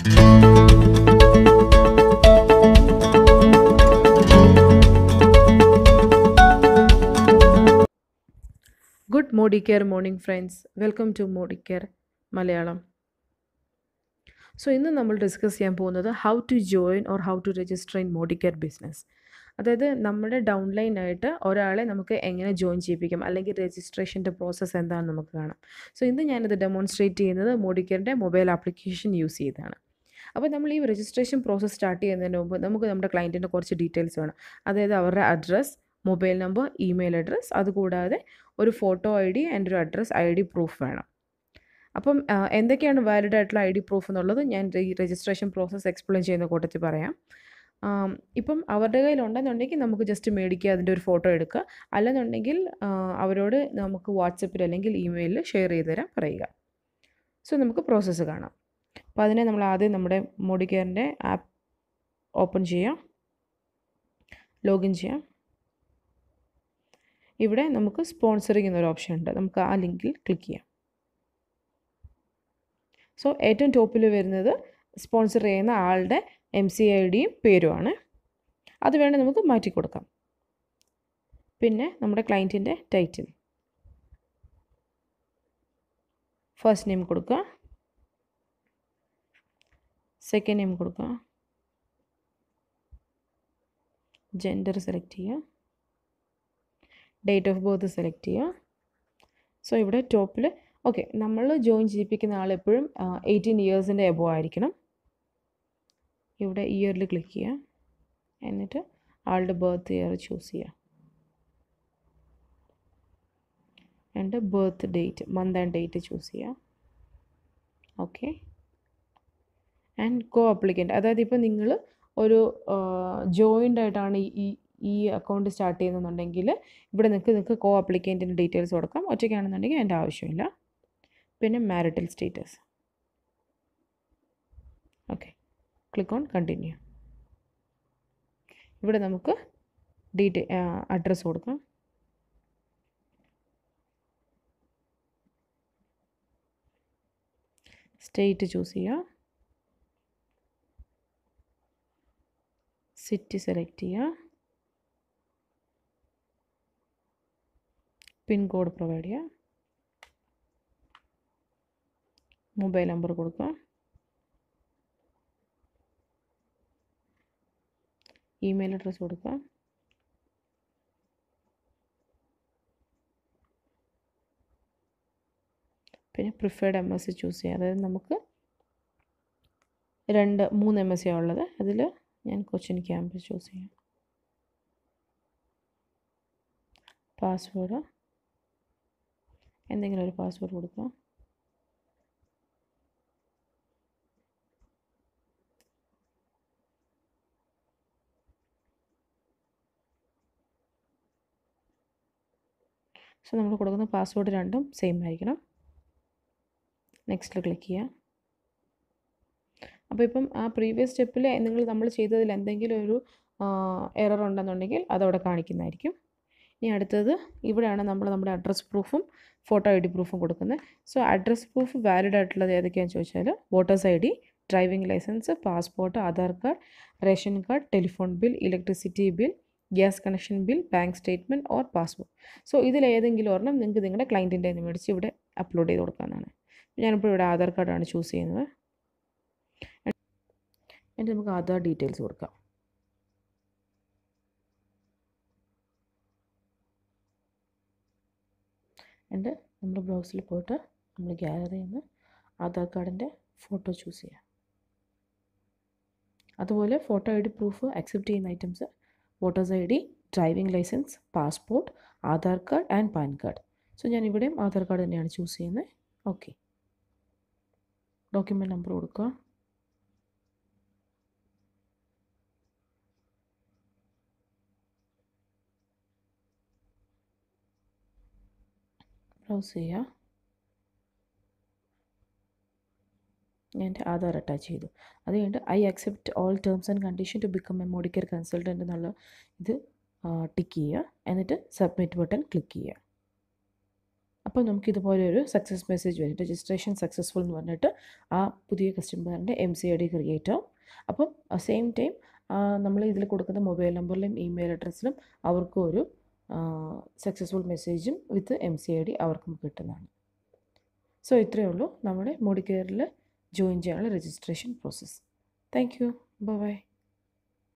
good Modi care morning friends welcome to Modi care Malayalam so ഇന്ന് നമ്മൾ discuss ചെയ്യാൻ പോകുന്നത് how to join or how to register in Modi care business അതായത് നമ്മുടെ ഡൗൺലൈനായിട്ട് ഒരാളെ നമുക്ക് എങ്ങനെ ജോയിൻ ചെയ്യിപ്പിക്കാം അല്ലെങ്കിൽ രജിസ്ട്രേഷൻ്റെ പ്രോസസ്സ് എന്താണെന്ന് നമുക്ക് കാണാം സോ ഇന്ന് ഞാനിത് ഡെമോൺസ്ട്രേറ്റ് ചെയ്യുന്നത് മോഡി കെയറിൻ്റെ മൊബൈൽ ആപ്ലിക്കേഷൻ യൂസ് ചെയ്താണ് അപ്പോൾ നമ്മൾ ഈ രജിസ്ട്രേഷൻ പ്രോസസ്സ് സ്റ്റാർട്ട് ചെയ്യുന്നതിന് മുമ്പ് നമുക്ക് നമ്മുടെ ക്ലയൻറ്റിൻ്റെ കുറച്ച് ഡീറ്റെയിൽസ് വേണം അതായത് അവരുടെ address mobile number email address അതുകൂടാതെ ഒരു ഫോട്ടോ ഐ ഡി ആൻഡ് ഒരു അഡ്രസ്സ് ഐ ഡി പ്രൂഫ് വേണം അപ്പം ആ, എന്തൊക്കെയാണ് വാലിഡ് ആയിട്ടുള്ള ഐ ഡി പ്രൂഫ് എന്നുള്ളത് ഞാൻ ഈ രജിസ്ട്രേഷൻ പ്രോസസ്സ് എക്സ്പ്ലെയിൻ ചെയ്യുന്ന കൂട്ടത്തിൽ പറയാം ആം, ഇപ്പം അവരുടെ കയ്യിലുണ്ടെന്നുണ്ടെങ്കിൽ നമുക്ക് ജസ്റ്റ് മേടിക്കുക അതിൻ്റെ ഒരു ഫോട്ടോ എടുക്കുക അല്ലെന്നുണ്ടെങ്കിൽ ആ, അവരോട് നമുക്ക് വാട്സപ്പിൽ അല്ലെങ്കിൽ ഇമെയിലിൽ ഷെയർ ചെയ്ത് തരാൻ പറയുക സോ നമുക്ക് പ്രോസസ്സ് കാണാം അപ്പോൾ അതിനെ നമ്മൾ ആദ്യം നമ്മുടെ മോഡി കെയറിൻ്റെ ആപ്പ് ഓപ്പൺ ചെയ്യാം ലോഗിൻ ചെയ്യാം ഇവിടെ നമുക്ക് സ്പോൺസറിങ് എന്നൊരു ഓപ്ഷൻ ഉണ്ട് നമുക്ക് ആ ലിങ്കിൽ ക്ലിക്ക് ചെയ്യാം സോ ഏറ്റവും ടോപ്പിൽ വരുന്നത് സ്പോൺസർ ചെയ്യുന്ന ആളുടെ എം സി ഐ ഡിയും പേരുമാണ് അത് വേണമെങ്കിൽ നമുക്ക് മാറ്റി കൊടുക്കാം പിന്നെ നമ്മുടെ ക്ലയൻറ്റിൻ്റെ ടൈറ്റിൽ ഫസ്റ്റ് നെയിം കൊടുക്കുക സെക്കൻഡ് നെയിം കൊടുക്കുക ജെൻഡർ സെലക്ട് ചെയ്യുക ഡേറ്റ് ഓഫ് ബർത്ത് സെലക്ട് ചെയ്യുക സോ ഇവിടെ ടോപ്പിൽ ഓക്കെ നമ്മൾ ജോയിൻ ചെയ്യിപ്പിക്കുന്ന ആൾ എപ്പോഴും എയ്റ്റീൻ ഇയേഴ്സിൻ്റെ എബോ ആയിരിക്കണം ഇവിടെ ഇയറിൽ ക്ലിക്ക് ചെയ്യുക എന്നിട്ട് ആളുടെ ബർത്ത് ഇയർ ചൂസ് ചെയ്യുക എന്നിട്ട് birth date month and date choose ചെയ്യുക ഓക്കെ ആൻഡ് കോ അപ്ലിക്കൻ്റ് അതായത് ഇപ്പോൾ നിങ്ങൾ ഒരു ജോയിൻ്റ് ആയിട്ടാണ് ഈ ഈ- ഈ അക്കൗണ്ട് സ്റ്റാർട്ട് ചെയ്യുന്നുണ്ടെങ്കിൽ ഇവിടെ നിങ്ങൾക്ക് നിങ്ങൾക്ക് കോ അപ്ലിക്കൻറ്റിൻ്റെ ഡീറ്റെയിൽസ് കൊടുക്കാം ഒറ്റയ്ക്കാണെന്നുണ്ടെങ്കിൽ അതിൻ്റെ ആവശ്യമില്ല പിന്നെ marital status okay click on continue ഇവിടെ നമുക്ക് ഡീറ്റെയിൽ അഡ്രസ്സ് കൊടുക്കാം സ്റ്റേറ്റ് ചൂസ് ചെയ്യുക സിറ്റി സെലക്ട് ചെയ്യുക പിൻകോഡ് പ്രൊവൈഡ് ചെയ്യുക മൊബൈൽ നമ്പർ കൊടുക്കുക ഇമെയിൽ അഡ്രസ്സ് കൊടുക്കുക പിന്നെ പ്രിഫേർഡ് എം എസ് ചൂസ് ചെയ്യുക അതായത് നമുക്ക് രണ്ട് മൂന്ന് എം എസ് സി ഉള്ളത് അതിൽ ഞാൻ കൊച്ചിൻ ക്യാമ്പസ് ചൂസ് ചെയ്യാം പാസ്വേഡ് എന്തെങ്കിലും ഒരു പാസ്വേഡ് കൊടുക്കുക സോ നമ്മൾ കൊടുക്കുന്ന പാസ്വേഡ് രണ്ടും സെയിം ആയിരിക്കണം നെക്സ്റ്റിൽ ക്ലിക്ക് ചെയ്യുക അപ്പോൾ ഇപ്പം ആ പ്രീവിയസ് സ്റ്റെപ്പിൽ നിങ്ങൾ നമ്മൾ ചെയ്തതിൽ എന്തെങ്കിലും ഒരു എറർ ഉണ്ടെന്നുണ്ടെങ്കിൽ അതവിടെ കാണിക്കുന്നതായിരിക്കും ഇനി അടുത്തത് ഇവിടെയാണ് നമ്മൾ നമ്മുടെ അഡ്രസ് പ്രൂഫും ഫോട്ടോ ഐ ഡി പ്രൂഫും കൊടുക്കുന്നത് സോ അഡ്രസ് പ്രൂഫ് വാലിഡ് ആയിട്ടുള്ളത് ഏതൊക്കെയാണെന്ന് ചോദിച്ചാൽ voters I D driving licence passport Aadhaar card ration card telephone bill electricity bill gas connection bill bank statement or passbook so ഇതിലേതെങ്കിലും ഒരെണ്ണം നിങ്ങൾക്ക് നിങ്ങളുടെ ക്ലയൻറ്റിൻ്റെ നിന്ന് മേടിച്ച് ഇവിടെ അപ്ലോഡ് ചെയ്ത് കൊടുക്കാവുന്നതാണ് ഞാനിപ്പോൾ ഇവിടെ ആധാർ കാർഡാണ് ചൂസ് ചെയ്യുന്നത് എന്നിട്ട് നമുക്ക് ആധാർ ഡീറ്റെയിൽസ് കൊടുക്കാം എന്നിട്ട് നമ്മൾ ബ്രൗസിൽ പോയിട്ട് നമ്മൾ ഗാലറിയിൽ നിന്ന് ആധാർ കാർഡിൻ്റെ ഫോട്ടോ ചൂസ് ചെയ്യാം അതുപോലെ photo I D proof accept ചെയ്യുന്ന items voters I D driving licence passport Aadhaar card and PAN card so ഞാൻ ഇവിടെയും ആധാർ കാർഡ് തന്നെയാണ് ചൂസ് ചെയ്യുന്നത് ഓക്കെ ഡോക്യുമെൻറ്റ് നമ്പർ കൊടുക്കുക ബ്രൗസ് ചെയ്യുക ഞാൻ എൻ്റെ ആധാർ അറ്റാച്ച് ചെയ്തു അത് കഴിഞ്ഞിട്ട് I accept all terms and condition to become a Modicare consultant എന്നുള്ള ഇത് ടിക്ക് ചെയ്യുക എന്നിട്ട് സബ്മിറ്റ് ബട്ടൺ ക്ലിക്ക് ചെയ്യുക അപ്പോൾ നമുക്ക് ഇതുപോലെ ഒരു സക്സസ് മെസ്സേജ് വരും രജിസ്ട്രേഷൻ സക്സസ്ഫുൾ എന്ന് പറഞ്ഞിട്ട് ആ പുതിയ കസ്റ്റമറിൻ്റെ M C I D create ആവും അപ്പം സെയിം ടൈം നമ്മൾ ഇതിൽ കൊടുക്കുന്ന മൊബൈൽ നമ്പറിലും ഇമെയിൽ അഡ്രസ്സിലും അവർക്കും ഒരു സക്സസ്ഫുൾ മെസ്സേജും with M C I D അവർക്കും കിട്ടുന്നതാണ് സോ ഇത്രയേ ഉള്ളൂ നമ്മുടെ മോഡിക്കെയറിൽ ജോയിൻ ചെയ്യാനുള്ള registration process thank you by